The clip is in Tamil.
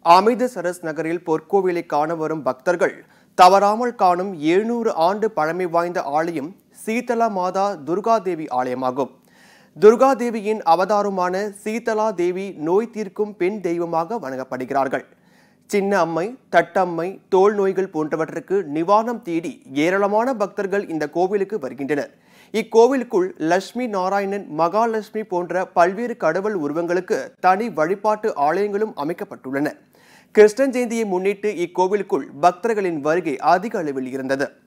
அமிர்தசரஸ் நகரில் பொற்கோவிலை காண வரும் பக்தர்கள் தவறாமல் காணும் எழுநூறு ஆண்டு பழமை வாய்ந்த ஆலயம் சீதலா மாதா துர்காதேவி ஆலயமாகும் துர்காதேவியின் அவதாரமான சீதலா தேவி நோய் தீர்க்கும் பெண் தெய்வமாக வணங்கப்படுகிறார்கள் சின்ன அம்மை தட்டம்மை தோல் நோய்கள் போன்றவற்றுக்கு நிவாரணம் தேடி ஏராளமான பக்தர்கள் இந்த கோவிலுக்கு வருகின்றனர் இக்கோவிலுக்குள் லட்சுமி நாராயணன் மகாலட்சுமி போன்ற பல்வேறு கடவுள் உருவங்களுக்கு தனி வழிபாட்டு ஆலயங்களும் அமைக்கப்பட்டுள்ளன கிருஷ்ணன் ஜெயந்தியை முன்னிட்டு இக்கோவிலுக்குள் பக்தர்களின் வருகை அதிக அளவில் இருந்தது